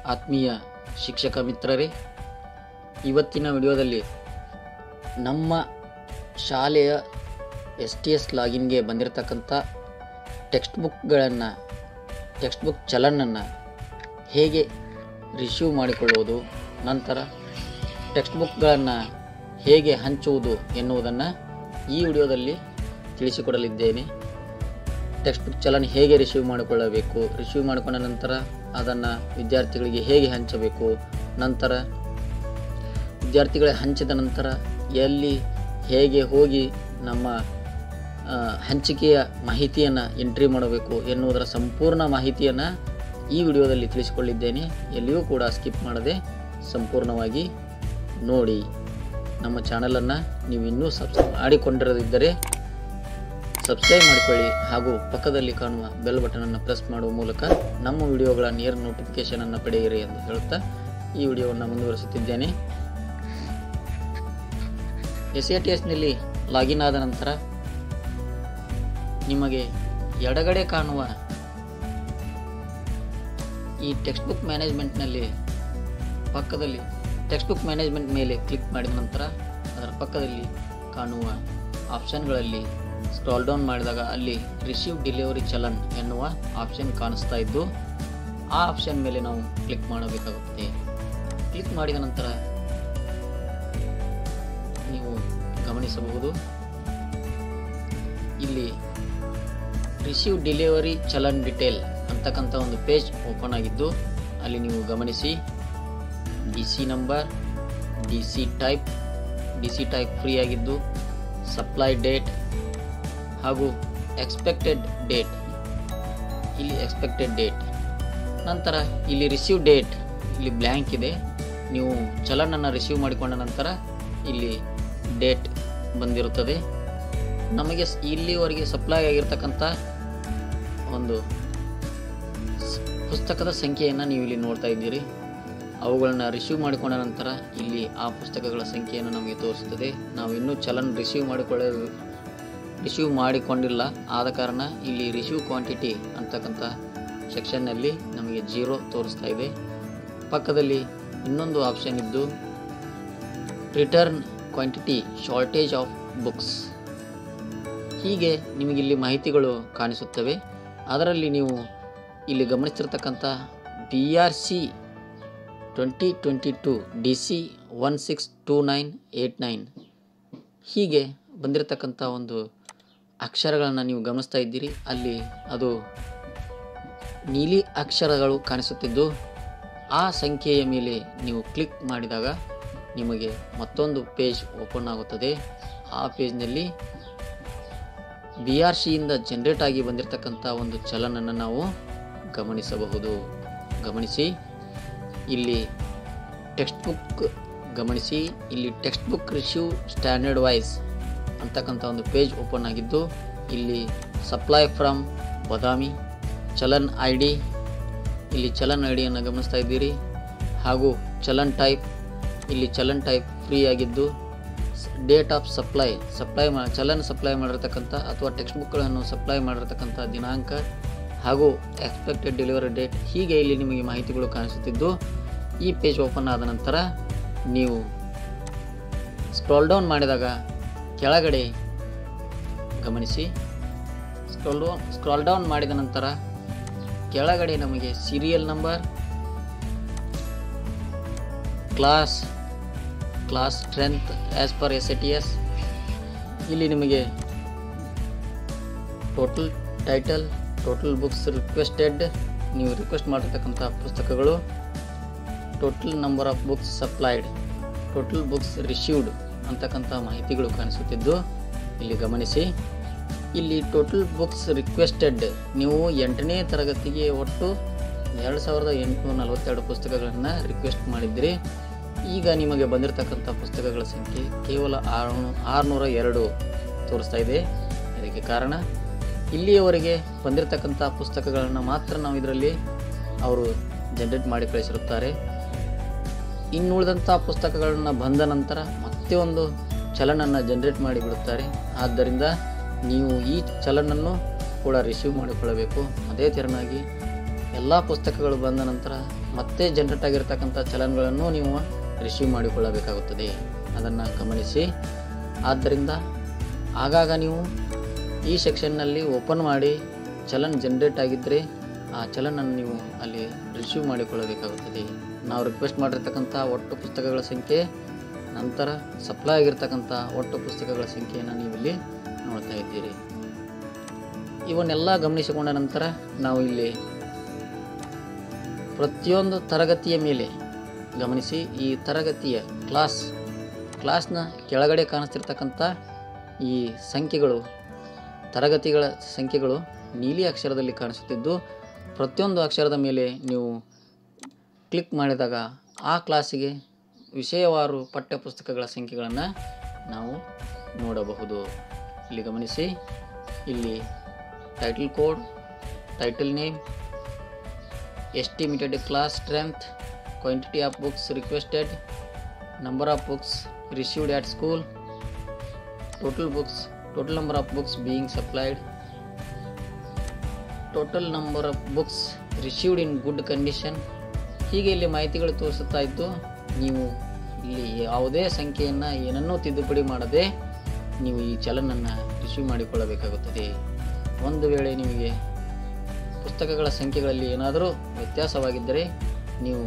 ಆತ್ಮೀಯ ಶಿಕ್ಷಕ ಮಿತ್ರರೇ ಇವತ್ತಿನ ವಿಡಿಯೋದಲ್ಲಿ ನಮ್ಮ ಶಾಲೆಯ ಎಸ್ ಟಿ ಎಸ್ ಲಾಗಿನ್ಗೆ ಬಂದಿರತಕ್ಕಂಥ ಟೆಕ್ಸ್ಟ್ ಬುಕ್ಗಳನ್ನು ಟೆಕ್ಸ್ಟ್ ಬುಕ್ ಚಲನನ್ನು ಹೇಗೆ ರಿಸೀವ್ ಮಾಡಿಕೊಳ್ಳುವುದು ನಂತರ ಟೆಕ್ಸ್ಟ್ ಬುಕ್ಗಳನ್ನು ಹೇಗೆ ಹಂಚುವುದು ಎನ್ನುವುದನ್ನು ಈ ವಿಡಿಯೋದಲ್ಲಿ ತಿಳಿಸಿಕೊಡಲಿದ್ದೇನೆ ಟೆಕ್ಸ್ಟ್ ಬುಕ್ ಚಲನ್ ಹೇಗೆ ರಿಸೀವ್ ಮಾಡಿಕೊಳ್ಳಬೇಕು ರಿಸೀವ್ ಮಾಡಿಕೊಂಡ ನಂತರ ಅದನ್ನು ವಿದ್ಯಾರ್ಥಿಗಳಿಗೆ ಹೇಗೆ ಹಂಚಬೇಕು ನಂತರ ವಿದ್ಯಾರ್ಥಿಗಳಿಗೆ ಹಂಚಿದ ನಂತರ ಎಲ್ಲಿ ಹೇಗೆ ಹೋಗಿ ನಮ್ಮ ಆ, ಹಂಚಿಕೆಯ ಮಾಹಿತಿಯನ್ನು ಎಂಟ್ರಿ ಮಾಡಬೇಕು ಎನ್ನುವುದರ ಸಂಪೂರ್ಣ ಮಾಹಿತಿಯನ್ನು ಈ ವಿಡಿಯೋದಲ್ಲಿ ತಿಳಿಸಿಕೊಳ್ಳಿದ್ದೇನೆ ಎಲ್ಲಿಯೂ ಕೂಡ ಸ್ಕಿಪ್ ಮಾಡದೆ ಸಂಪೂರ್ಣವಾಗಿ ನೋಡಿ ನಮ್ಮ ಚಾನಲನ್ನು ನೀವು ಇನ್ನೂ ಸಬ್ಸ್ಕ್ರೈಬ್ ಮಾಡಿಕೊಂಡಿರದಿದ್ದರೆ ಸಬ್ಸ್ಕ್ರೈಬ್ ಮಾಡಿಕೊಳ್ಳಿ ಹಾಗೂ ಪಕ್ಕದಲ್ಲಿ ಕಾಣುವ ಬೆಲ್ ಬಟನನ್ನು ಪ್ರೆಸ್ ಮಾಡುವ ಮೂಲಕ ನಮ್ಮ ವಿಡಿಯೋಗಳ ನೇರ ನೋಟಿಫಿಕೇಷನನ್ನು ಪಡೆಯಿರಿ ಎಂದು ಹೇಳುತ್ತಾ ಈ ವಿಡಿಯೋವನ್ನು ಮುಂದುವರಿಸುತ್ತಿದ್ದೇನೆ ಎಸ್ ಎ ಟಿ ಎಸ್ನಲ್ಲಿ ಲಾಗಿನ್ ಆದ ನಂತರ ನಿಮಗೆ ಎಡಗಡೆ ಕಾಣುವ ಈ ಟೆಕ್ಸ್ಟ್ ಬುಕ್ ಮ್ಯಾನೇಜ್ಮೆಂಟ್ನಲ್ಲಿ ಪಕ್ಕದಲ್ಲಿ ಟೆಕ್ಸ್ಟ್ ಬುಕ್ ಮ್ಯಾನೇಜ್ಮೆಂಟ್ ಮೇಲೆ ಕ್ಲಿಕ್ ಮಾಡಿದ ನಂತರ ಅದರ ಪಕ್ಕದಲ್ಲಿ ಕಾಣುವ ಆಪ್ಷನ್ಗಳಲ್ಲಿ ಸ್ಕ್ರಾಲ್ ಡೌನ್ ಮಾಡಿದಾಗ ಅಲ್ಲಿ ರಿಸೀವ್ ಡೆಲಿವರಿ ಚಲನ್ ಎನ್ನುವ ಆಪ್ಷನ್ ಕಾಣಿಸ್ತಾ ಇದ್ದು ಆ ಆಪ್ಷನ್ ಮೇಲೆ ನಾವು ಕ್ಲಿಕ್ ಮಾಡಬೇಕಾಗುತ್ತದೆ ಕ್ಲಿಕ್ ಮಾಡಿದ ನಂತರ ನೀವು ಗಮನಿಸಬಹುದು ಇಲ್ಲಿ ರಿಸೀವ್ ಡೆಲಿವರಿ ಚಲನ್ ಡಿಟೇಲ್ ಅಂತಕ್ಕಂಥ ಒಂದು ಪೇಜ್ ಓಪನ್ ಆಗಿದ್ದು ಅಲ್ಲಿ ನೀವು ಗಮನಿಸಿ D C number D C type D C type free ಆಗಿದ್ದು ಸಪ್ಲೈ ಡೇಟ್ ಹಾಗೂ ಎಕ್ಸ್ಪೆಕ್ಟೆಡ್ ಡೇಟ್ ಇಲ್ಲಿ ಎಕ್ಸ್ಪೆಕ್ಟೆಡ್ ಡೇಟ್ ನಂತರ ಇಲ್ಲಿ ರಿಸೀವ್ ಡೇಟ್ ಇಲ್ಲಿ ಬ್ಲ್ಯಾಂಕ್ ಇದೆ ನೀವು ಚಲನನ್ನು ರಿಸೀವ್ ಮಾಡಿಕೊಂಡ ನಂತರ ಇಲ್ಲಿ ಡೇಟ್ ಬಂದಿರುತ್ತದೆ ನಮಗೆ ಸ್- ಇಲ್ಲಿವರೆಗೆ ಸಪ್ಲೈ ಆಗಿರ್ತಕ್ಕಂಥ ಒಂದು ಸ್- ಪುಸ್ತಕದ ಸಂಖ್ಯೆಯನ್ನು ನೀವು ಇಲ್ಲಿ ನೋಡ್ತಾ ಇದ್ದೀರಿ ಅವುಗಳನ್ನ ರಿಸೀವ್ ಮಾಡಿಕೊಂಡ ನಂತರ ಇಲ್ಲಿ ಆ ಪುಸ್ತಕಗಳ ಸಂಖ್ಯೆಯನ್ನು ನಮಗೆ ತೋರಿಸುತ್ತದೆ ನಾವು ಇನ್ನೂ ಚಲನ್ ರಿಸೀವ್ ಮಾಡಿಕೊಳ್ಳ ರಿಸೀವ್ ಮಾಡಿಕೊಂಡಿಲ್ಲ ಆದ ಕಾರಣ ಇಲ್ಲಿ ರಿಸೀವ್ ಕ್ವಾಂಟಿಟಿ ಅಂತಕ್ಕಂಥ ಸೆಕ್ಷನ್ನಲ್ಲಿ ನಮಗೆ ಜೀರೋ ತೋರಿಸ್ತಾ ಇದೆ ಪಕ್ಕದಲ್ಲಿ ಇನ್ನೊಂದು ಆಪ್ಷನ್ ಇದ್ದು return quantity shortage of books ಹೀಗೆ ನಿಮಗಿಲ್ಲಿ ಮಾಹಿತಿಗಳು ಕಾಣಿಸುತ್ತವೆ ಅದರಲ್ಲಿ ನೀವು ಇಲ್ಲಿ ಗಮನಿಸ್ತಿರ್ತಕ್ಕಂಥ B R C twenty twenty two D C one six two nine eight nine ಹೀಗೆ ಬಂದಿರತಕ್ಕಂಥ ಒಂದು ಅಕ್ಷರಗಳನ್ನು ನೀವು ಗಮನಿಸ್ತಾ ಇದ್ದೀರಿ ಅಲ್ಲಿ ಅದು ನೀಲಿ ಅಕ್ಷರಗಳು ಕಾಣಿಸುತ್ತಿದ್ದು ಆ ಸಂಖ್ಯೆಯ ಮೇಲೆ ನೀವು ಕ್ಲಿಕ್ ಮಾಡಿದಾಗ ನಿಮಗೆ ಮತ್ತೊಂದು ಪೇಜ್ ಓಪನ್ ಆಗುತ್ತದೆ ಆ ಪೇಜ್ನಲ್ಲಿ ಬಿ ಆರ್ ಸಿಯಿಂದ ಜನ್ರೇಟ್ ಆಗಿ ಬಂದಿರತಕ್ಕಂಥ ಒಂದು ಚಲನನ್ನು ನಾವು ಗಮನಿಸಬಹುದು ಗಮನಿಸಿ ಇಲ್ಲಿ ಟೆಕ್ಸ್ಟ್ ಬುಕ್ ಗಮನಿಸಿ ಇಲ್ಲಿ textbook receive standard wise ಅಂತಕ್ಕಂಥ ಒಂದು ಪೇಜ್ ಓಪನ್ ಆಗಿದ್ದು ಇಲ್ಲಿ supply from Badami challan I D ಇಲ್ಲಿ ಚಲನ್ ಐ ಡಿಯನ್ನು ಗಮನಿಸ್ತಾ ಇದ್ದೀರಿ ಹಾಗೂ ಚಲನ್ ಟೈಪ್ ಇಲ್ಲಿ ಚಲನ್ ಟೈಪ್ ಫ್ರೀ ಆಗಿದ್ದು ಡೇಟ್ ಆಫ್ ಸಪ್ಲೈ ಸಪ್ಲೈ ಮಾ ಚಲನ್ ಸಪ್ಲೈ ಮಾಡಿರ್ತಕ್ಕಂಥ ಅಥವಾ ಟೆಕ್ಸ್ಟ್ ಬುಕ್ಗಳನ್ನು ಸಪ್ಲೈ ಮಾಡಿರ್ತಕ್ಕಂಥ ದಿನಾಂಕ ಹಾಗೂ ಎಕ್ಸ್ಪೆಕ್ಟೆಡ್ ಡೆಲಿವರಿ ಡೇಟ್ ಹೀಗೆ ಇಲ್ಲಿ ನಿಮಗೆ ಮಾಹಿತಿಗಳು ಕಾಣಿಸುತ್ತಿದ್ದು ಈ ಪೇಜ್ ಓಪನ್ ಆದ ನಂತರ ನೀವು ಸ್ಕ್ರಾಲ್ ಡೌನ್ ಮಾಡಿದಾಗ ಕೆಳಗಡೆ ಗಮನಿಸಿ ಸ್ಕ್ರಾಲ್ ಡೌನ್ ಸ್ಕ್ರಾಲ್ ಡೌನ್ ಮಾಡಿದ ನಂತರ ಕೆಳಗಡೆ ನಮಗೆ serial number class class strength as per S A T S ಇಲ್ಲಿ ನಿಮಗೆ total title total books requested ನೀವು ರಿಕ್ವೆಸ್ಟ್ ಮಾಡಿರ್ತಕ್ಕಂಥ ಪುಸ್ತಕಗಳು total number of books supplied total books received ಅಂತಕ್ಕಂಥ ಮಾಹಿತಿಗಳು ಕಾಣಿಸುತ್ತಿದ್ದು ಇಲ್ಲಿ ಗಮನಿಸಿ ಇಲ್ಲಿ ಟೋಟಲ್ ಬುಕ್ಸ್ ರಿಕ್ವೆಸ್ಟೆಡ್ ನೀವು ಎಂಟನೇ ತರಗತಿಗೆ ಒಟ್ಟು ಎರಡು ಸಾವಿರದ ಎಂಟುನೂರ ನಲವತ್ತೆರಡು ಪುಸ್ತಕಗಳನ್ನು ರಿಕ್ವೆಸ್ಟ್ ಮಾಡಿದ್ರಿ ಈಗ ನಿಮಗೆ ಬಂದಿರತಕ್ಕಂಥ ಪುಸ್ತಕಗಳ ಸಂಖ್ಯೆ ಕೇವಲ ಆರು ಆರುನೂರ ಎರಡು ತೋರಿಸ್ತಾ ಇದೆ ಇದಕ್ಕೆ ಕಾರಣ ಇಲ್ಲಿಯವರೆಗೆ ಬಂದಿರತಕ್ಕಂಥ ಪುಸ್ತಕಗಳನ್ನು ಮಾತ್ರ ನಾವು ಇದರಲ್ಲಿ ಅವರು ಜನರೇಟ್ ಮಾಡಿ ಕಳಿಸಿರುತ್ತಾರೆ ಇನ್ನುಳಿದಂಥ ಪುಸ್ತಕಗಳನ್ನು ಬಂದ ನಂತರ ಮತ್ತೆ ಒಂದು ಚಲನನ್ನು ಜನರೇಟ್ ಮಾಡಿ ಬಿಡುತ್ತಾರೆ ಆದ್ದರಿಂದ ನೀವು ಈ ಚಲನನ್ನು ಕೂಡ ರಿಸೀವ್ ಮಾಡಿಕೊಳ್ಳಬೇಕು ಅದೇ ತೆರನಾಗಿ ಎಲ್ಲ ಪುಸ್ತಕಗಳು ಬಂದ ನಂತರ ಮತ್ತೆ ಜನರೇಟ್ ಆಗಿರ್ತಕ್ಕಂಥ ಚಲನ್ಗಳನ್ನು ನೀವು ರಿಸೀವ್ ಮಾಡಿಕೊಳ್ಳಬೇಕಾಗುತ್ತದೆ ಅದನ್ನು ಗಮನಿಸಿ ಆದ್ದರಿಂದ ಆಗಾಗ ನೀವು ಈ ಸೆಕ್ಷನ್ನಲ್ಲಿ ಓಪನ್ ಮಾಡಿ ಚಲನ್ ಜನರೇಟ್ ಆಗಿದ್ದರೆ ಆ ಚಲನನ್ನು ನೀವು ಅಲ್ಲಿ ರಿಸೀವ್ ಮಾಡಿಕೊಳ್ಳಬೇಕಾಗುತ್ತದೆ ನಾವು ರಿಕ್ವೆಸ್ಟ್ ಮಾಡಿರ್ತಕ್ಕಂಥ ಒಟ್ಟು ಪುಸ್ತಕಗಳ ಸಂಖ್ಯೆ ನಂತರ ಸಪ್ಲೈ ಆಗಿರ್ತಕ್ಕಂಥ ಒಟ್ಟು ಪುಸ್ತಕಗಳ ಸಂಖ್ಯೆಯನ್ನು ನೀವು ಇಲ್ಲಿ ನೋಡ್ತಾ ಇದ್ದೀರಿ ಇವನ್ನೆಲ್ಲ ಗಮನಿಸಿಕೊಂಡ ನಂತರ ನಾವು ಇಲ್ಲಿ ಪ್ರತಿಯೊಂದು ತರಗತಿಯ ಮೇಲೆ ಗಮನಿಸಿ ಈ ತರಗತಿಯ ಕ್ಲಾಸ್ ಕ್ಲಾಸ್ನ ಕೆಳಗಡೆ ಕಾಣಿಸ್ತಿರ್ತಕ್ಕಂಥ ಈ ಸಂಖ್ಯೆಗಳು ತರಗತಿಗಳ ಸಂಖ್ಯೆಗಳು ನೀಲಿ ಅಕ್ಷರದಲ್ಲಿ ಕಾಣಿಸುತ್ತಿದ್ದು ಪ್ರತಿಯೊಂದು ಅಕ್ಷರದ ಮೇಲೆ ನೀವು ಕ್ಲಿಕ್ ಮಾಡಿದಾಗ ಆ ಕ್ಲಾಸಿಗೆ ವಿಷಯವಾರು ಪಠ್ಯಪುಸ್ತಕಗಳ ಸಂಖ್ಯೆಗಳನ್ನು ನಾವು ನೋಡಬಹುದು ಇಲ್ಲಿ ಗಮನಿಸಿ ಇಲ್ಲಿ title code title name estimated class strength quantity of books requested number of books received at school total books total number of books being supplied total number of books received in good condition ಹೀಗೆ ಇಲ್ಲಿ ಮಾಹಿತಿಗಳು ತೋರಿಸುತ್ತಾ ಇದ್ದು ನೀವು ಇಲ್ಲಿ ಯಾವುದೇ ಸಂಖ್ಯೆಯನ್ನು ಏನನ್ನೂ ತಿದ್ದುಪಡಿ ಮಾಡದೆ ನೀವು ಈ ಚಲನನ್ನು ರಿಸೀವ್ ಮಾಡಿಕೊಳ್ಳಬೇಕಾಗುತ್ತದೆ ಒಂದು ವೇಳೆ ನಿಮಗೆ ಪುಸ್ತಕಗಳ ಸಂಖ್ಯೆಗಳಲ್ಲಿ ಏನಾದರೂ ವ್ಯತ್ಯಾಸವಾಗಿದ್ದರೆ ನೀವು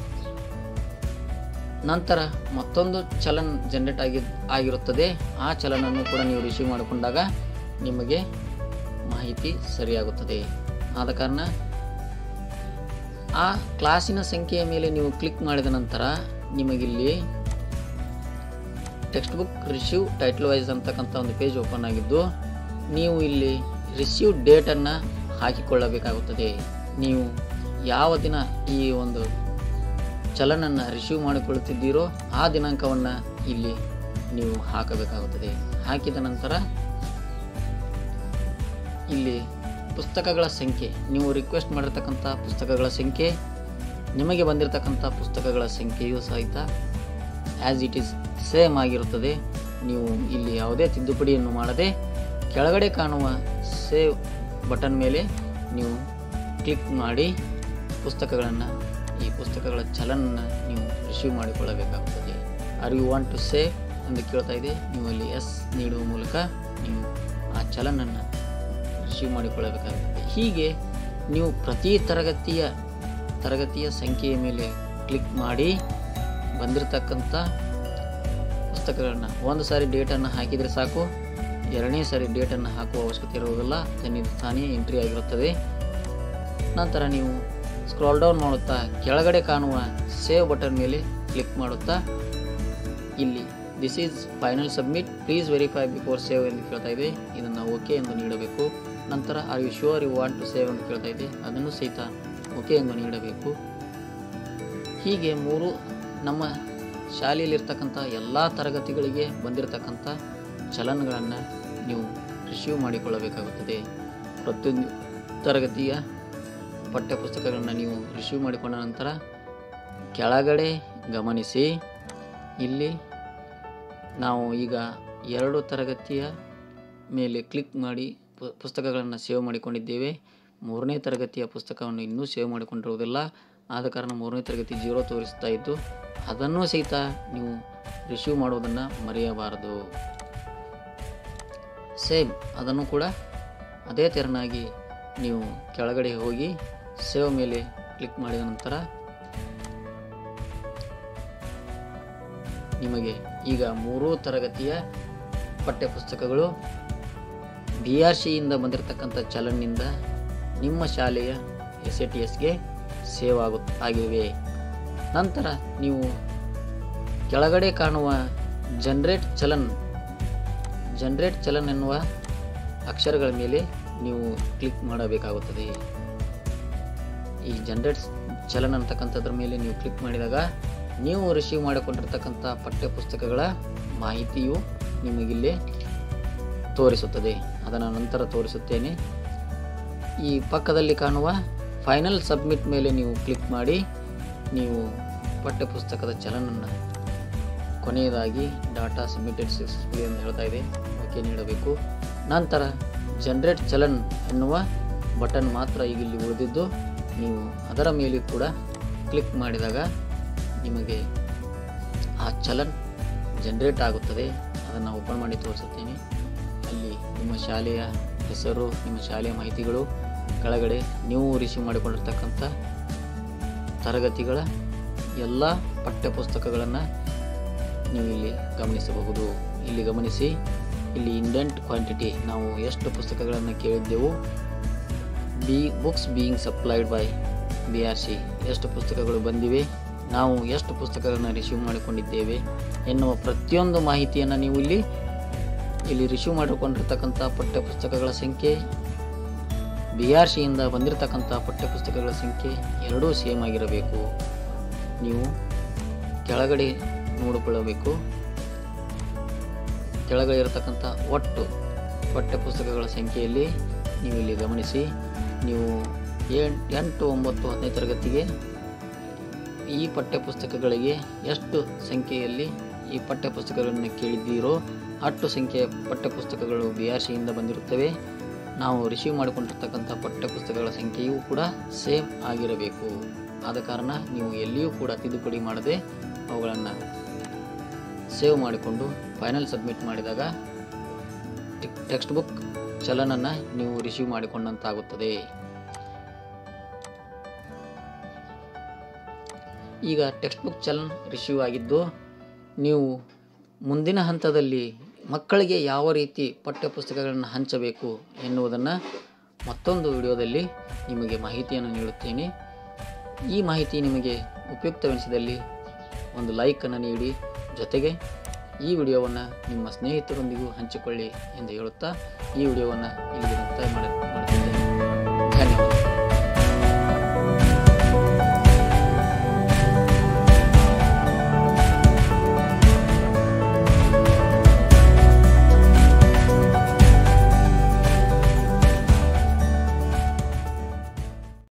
ನಂತರ ಮತ್ತೊಂದು ಚಲನ್ ಜನರೇಟ್ ಆಗಿ ಆಗಿರುತ್ತದೆ ಆ ಚಲನನ್ನು ಕೂಡ ನೀವು ರಿಸೀವ್ ಮಾಡಿಕೊಂಡಾಗ ನಿಮಗೆ ಮಾಹಿತಿ ಸರಿಯಾಗುತ್ತದೆ ಆದ ಕಾರಣ ಆ ಕ್ಲಾಸಿನ ಸಂಖ್ಯೆಯ ಮೇಲೆ ನೀವು ಕ್ಲಿಕ್ ಮಾಡಿದ ನಂತರ ನಿಮಗಿಲ್ಲಿ textbook receive title wise ಅಂತಕ್ಕಂಥ ಒಂದು ಪೇಜ್ ಓಪನ್ ಆಗಿದ್ದು ನೀವು ಇಲ್ಲಿ ರಿಸೀವ್ ಡೇಟನ್ನು ಹಾಕಿಕೊಳ್ಳಬೇಕಾಗುತ್ತದೆ ನೀವು ಯಾವ ದಿನ ಈ ಒಂದು ಚಲನನ್ನು ರಿಸೀವ್ ಮಾಡಿಕೊಳ್ಳುತ್ತಿದ್ದೀರೋ ಆ ದಿನಾಂಕವನ್ನು ಇಲ್ಲಿ ನೀವು ಹಾಕಬೇಕಾಗುತ್ತದೆ ಹಾಕಿದ ನಂತರ ಇಲ್ಲಿ ಪುಸ್ತಕಗಳ ಸಂಖ್ಯೆ ನೀವು ರಿಕ್ವೆಸ್ಟ್ ಮಾಡಿರ್ತಕ್ಕಂಥ ಪುಸ್ತಕಗಳ ಸಂಖ್ಯೆ ನಿಮಗೆ ಬಂದಿರತಕ್ಕಂಥ ಪುಸ್ತಕಗಳ ಸಂಖ್ಯೆಯೂ ಸಹಿತ ಆ್ಯಸ್ ಇಟ್ ಈಸ್ ಸೇಮ್ ಆಗಿರುತ್ತದೆ ನೀವು ಇಲ್ಲಿ ಯಾವುದೇ ತಿದ್ದುಪಡಿಯನ್ನು ಮಾಡದೆ ಕೆಳಗಡೆ ಕಾಣುವ ಸೇವ್ ಬಟನ್ ಮೇಲೆ ನೀವು ಕ್ಲಿಕ್ ಮಾಡಿ ಪುಸ್ತಕಗಳನ್ನು ಈ ಪುಸ್ತಕಗಳ ಚಲನನ್ನು ನೀವು ರಿಸೀವ್ ಮಾಡಿಕೊಳ್ಳಬೇಕಾಗುತ್ತದೆ are you want to save ಎಂದು ಕೇಳ್ತಾ ಇದೆ ನೀವು ಅಲ್ಲಿ ಎಸ್ ನೀಡುವ ಮೂಲಕ ನೀವು ಆ ಚಲನನ್ನು ರಿಸೀವ್ ಮಾಡಿಕೊಳ್ಳಬೇಕಾಗುತ್ತದೆ ಹೀಗೆ ನೀವು ಪ್ರತಿ ತರಗತಿಯ ತರಗತಿಯ ಸಂಖ್ಯೆಯ ಮೇಲೆ ಕ್ಲಿಕ್ ಮಾಡಿ ಬಂದಿರತಕ್ಕಂಥ ಪುಸ್ತಕಗಳನ್ನ ಒಂದು ಸಾರಿ ಡೇಟನ್ನು ಹಾಕಿದರೆ ಸಾಕು ಎರಡನೇ ಸಾರಿ ಡೇಟನ್ನು ಹಾಕುವ ಅವಶ್ಯಕತೆ ಇರುವುದಿಲ್ಲ ತನ್ನಿಂದ ತಾನೇ ಎಂಟ್ರಿ ಆಗಿರುತ್ತದೆ ನಂತರ ನೀವು ಸ್ಕ್ರಾಲ್ ಡೌನ್ ಮಾಡುತ್ತಾ ಕೆಳಗಡೆ ಕಾಣುವ ಸೇವ್ ಬಟನ್ ಮೇಲೆ ಕ್ಲಿಕ್ ಮಾಡುತ್ತಾ ಇಲ್ಲಿ this is final submit please verify before save ಎಂದು ಕೇಳ್ತಾ ಇದೆ ಇದನ್ನು ಓಕೆ ಎಂದು ನೀಡಬೇಕು ನಂತರ are you sure you want to save ಎಂದು ಕೇಳ್ತಾ ಇದೆ ಅದನ್ನು ಸಹಿತ ಓಕೆ ಎಂದು ನೀಡಬೇಕು ಹೀಗೆ ಮೂರು ನಮ್ಮ ಶಾಲೆಯಲ್ಲಿರ್ತಕ್ಕಂಥ ಎಲ್ಲ ತರಗತಿಗಳಿಗೆ ಬಂದಿರತಕ್ಕಂಥ ಚಲನ್ಗಳನ್ನು ನೀವು ರಿಸೀವ್ ಮಾಡಿಕೊಳ್ಳಬೇಕಾಗುತ್ತದೆ ಪ್ರತಿಯೊಂದು ತರಗತಿಯ ಪಠ್ಯಪುಸ್ತಕಗಳನ್ನು ನೀವು ರಿಸೀವ್ ಮಾಡಿಕೊಂಡ ನಂತರ ಕೆಳಗಡೆ ಗಮನಿಸಿ ಇಲ್ಲಿ ನಾವು ಈಗ ಎರಡು ತರಗತಿಯ ಮೇಲೆ ಕ್ಲಿಕ್ ಮಾಡಿ ಪು- ಪುಸ್ತಕಗಳನ್ನು ಸೇವ್ ಮಾಡಿಕೊಂಡಿದ್ದೇವೆ ಮೂರನೇ ತರಗತಿಯ ಪುಸ್ತಕವನ್ನು ಇನ್ನೂ ಸೇವ್ ಮಾಡಿಕೊಂಡಿರುವುದಿಲ್ಲ ಆದ ಕಾರಣ ಮೂರನೇ ತರಗತಿ ಜೀರೋ ತೋರಿಸ್ತಾ ಇದ್ದು ಅದನ್ನೂ ಸಹಿತ ನೀವು ರಿಸೀವ್ ಮಾಡುವುದನ್ನು ಮರೆಯಬಾರದು ಸೇಮ್ ಅದನ್ನು ಕೂಡ ಅದೇ ತೆರನಾಗಿ ನೀವು ಕೆಳಗಡೆ ಹೋಗಿ ಸೇವ್ ಮೇಲೆ ಕ್ಲಿಕ್ ಮಾಡಿದ ನಂತರ ನಿಮಗೆ ಈಗ ಮೂರೂ ತರಗತಿಯ ಪಠ್ಯಪುಸ್ತಕಗಳು ಬಿ ಆರ್ ಸಿಯಿಂದ ಬಂದಿರತಕ್ಕಂಥ ಚಲನ್ನಿಂದ ನಿಮ್ಮ ಶಾಲೆಯ ಎಸ್ ಎ ಟಿ ಎಸ್ಗೆ ಸೇವ್ ಆಗು ಆಗಿವೆ ನಂತರ ನೀವು ಕೆಳಗಡೆ ಕಾಣುವ ಜನ್ರೇಟ್ ಚಲನ್ ಜನ್ರೇಟ್ ಚಲನ್ ಎನ್ನುವ ಅಕ್ಷರಗಳ ಮೇಲೆ ನೀವು ಕ್ಲಿಕ್ ಮಾಡಬೇಕಾಗುತ್ತದೆ ಈ ಜನ್ರೇಟ್ ಚಲನ್ ಅಂತಕ್ಕಂಥದ್ರ ಮೇಲೆ ನೀವು ಕ್ಲಿಕ್ ಮಾಡಿದಾಗ ನೀವು ರಿಸೀವ್ ಮಾಡಿಕೊಂಡಿರ್ತಕ್ಕಂಥ ಪಠ್ಯಪುಸ್ತಕಗಳ ಮಾಹಿತಿಯು ನಿಮಗಿಲ್ಲಿ ತೋರಿಸುತ್ತದೆ ಅದನ್ನು ನಂತರ ತೋರಿಸುತ್ತೇನೆ ಈ ಪಕ್ಕದಲ್ಲಿ ಕಾಣುವ ಫೈನಲ್ ಸಬ್ಮಿಟ್ ಮೇಲೆ ನೀವು ಕ್ಲಿಕ್ ಮಾಡಿ ನೀವು ಪಠ್ಯಪುಸ್ತಕದ ಚಲನನ್ನು ಕೊನೆಯದಾಗಿ ಡಾಟಾ ಸಬ್ಮಿಟೆಡ್ ಸಕ್ಸಸ್ಫುಲಿ ಎಂದು ಹೇಳ್ತಾ ಇದೆ ಓಕೆ ನೀಡಬೇಕು ನಂತರ ಜನ್ರೇಟ್ ಚಲನ್ ಎನ್ನುವ ಬಟನ್ ಮಾತ್ರ ಈಗ ಇಲ್ಲಿ ಉಳಿದಿದ್ದು ನೀವು ಅದರ ಮೇಲೆ ಕೂಡ ಕ್ಲಿಕ್ ಮಾಡಿದಾಗ ನಿಮಗೆ ಆ ಚಲನ್ ಜನ್ರೇಟ್ ಆಗುತ್ತದೆ ಅದನ್ನು ಓಪನ್ ಮಾಡಿ ತೋರಿಸುತ್ತೇನೆ ಅಲ್ಲಿ ನಿಮ್ಮ ಶಾಲೆಯ ಹೆಸರು ನಿಮ್ಮ ಶಾಲೆಯ ಮಾಹಿತಿಗಳು ಕೆಳಗಡೆ ನೀವು ರಿಸೀವ್ ಮಾಡಿಕೊಂಡಿರ್ತಕ್ಕಂಥ ತರಗತಿಗಳ ಎಲ್ಲ ಪಠ್ಯಪುಸ್ತಕಗಳನ್ನು ನೀವು ಇಲ್ಲಿ ಗಮನಿಸಬಹುದು ಇಲ್ಲಿ ಗಮನಿಸಿ ಇಲ್ಲಿ ಇಂಡೆಂಟ್ ಕ್ವಾಂಟಿಟಿ ನಾವು ಎಷ್ಟು ಪುಸ್ತಕಗಳನ್ನು ಕೇಳಿದ್ದೆವು B books being supplied by B R C ಎಷ್ಟು ಪುಸ್ತಕಗಳು ಬಂದಿವೆ ನಾವು ಎಷ್ಟು ಪುಸ್ತಕಗಳನ್ನು ರಿಸೀವ್ ಮಾಡಿಕೊಂಡಿದ್ದೇವೆ ಎನ್ನುವ ಪ್ರತಿಯೊಂದು ಮಾಹಿತಿಯನ್ನು ನೀವು ಇಲ್ಲಿ ಇಲ್ಲಿ ರಿಸೀವ್ ಮಾಡಿಕೊಂಡಿರ್ತಕ್ಕಂಥ ಪಠ್ಯಪುಸ್ತಕಗಳ ಸಂಖ್ಯೆ ಬಿ ಆರ್ ಸಿಯಿಂದ ಬಂದಿರತಕ್ಕಂಥ ಪಠ್ಯಪುಸ್ತಕಗಳ ಸಂಖ್ಯೆ ಎರಡೂ ಸೇಮ್ ಆಗಿರಬೇಕು ನೀವು ಕೆಳಗಡೆ ನೋಡಿಕೊಳ್ಳಬೇಕು ಕೆಳಗಡೆ ಇರತಕ್ಕಂಥ ಒಟ್ಟು ಪಠ್ಯಪುಸ್ತಕಗಳ ಸಂಖ್ಯೆಯಲ್ಲಿ ನೀವು ಇಲ್ಲಿ ಗಮನಿಸಿ ನೀವು ಏಳ್ ಎಂಟು ಒಂಬತ್ತು ಹತ್ತನೇ ತರಗತಿಗೆ ಈ ಪಠ್ಯಪುಸ್ತಕಗಳಿಗೆ ಎಷ್ಟು ಸಂಖ್ಯೆಯಲ್ಲಿ ಈ ಪಠ್ಯಪುಸ್ತಕಗಳನ್ನು ಕೇಳಿದ್ದೀರೋ ಅಷ್ಟು ಸಂಖ್ಯೆಯ ಪಠ್ಯಪುಸ್ತಕಗಳು ಬಿ ಆರ್ ಸಿಯಿಂದ ಬಂದಿರುತ್ತವೆ ನಾವು ರಿಸೀವ್ ಮಾಡಿಕೊಂಡಿರ್ತಕ್ಕಂಥ ಪಠ್ಯಪುಸ್ತಕಗಳ ಸಂಖ್ಯೆಯೂ ಕೂಡ ಸೇಮ್ ಆಗಿರಬೇಕು ಆದ ಕಾರಣ ನೀವು ಎಲ್ಲಿಯೂ ಕೂಡ ತಿದ್ದುಪಡಿ ಮಾಡದೆ ಅವುಗಳನ್ನು ಸೇವ್ ಮಾಡಿಕೊಂಡು ಫೈನಲ್ ಸಬ್ಮಿಟ್ ಮಾಡಿದಾಗ ಟೆಕ್ಸ್ಟ್ ಬುಕ್ ಚಲನನ್ನು ನೀವು ರಿಸೀವ್ ಮಾಡಿಕೊಂಡಂತಾಗುತ್ತದೆ ಈಗ ಟೆಕ್ಸ್ಟ್ ಬುಕ್ ಚಲನ್ ರಿಸೀವ್ ಆಗಿದ್ದು ನೀವು ಮುಂದಿನ ಹಂತದಲ್ಲಿ ಮಕ್ಕಳಿಗೆ ಯಾವ ರೀತಿ ಪಠ್ಯಪುಸ್ತಕಗಳನ್ನು ಹಂಚಬೇಕು ಎನ್ನುವುದನ್ನು ಮತ್ತೊಂದು ವಿಡಿಯೋದಲ್ಲಿ ನಿಮಗೆ ಮಾಹಿತಿಯನ್ನು ನೀಡುತ್ತೇನೆ ಈ ಮಾಹಿತಿ ನಿಮಗೆ ಉಪಯುಕ್ತವೆನಿಸಿದಲ್ಲಿ ಒಂದು ಲೈಕನ್ನು ನೀಡಿ ಜೊತೆಗೆ ಈ ವಿಡಿಯೋವನ್ನು ನಿಮ್ಮ ಸ್ನೇಹಿತರೊಂದಿಗೂ ಹಂಚಿಕೊಳ್ಳಿ ಎಂದು ಹೇಳುತ್ತಾ ಈ ವಿಡಿಯೋವನ್ನು ಇಲ್ಲಿಗೆ ಮುಕ್ತಾಯ ಮಾಡಿದ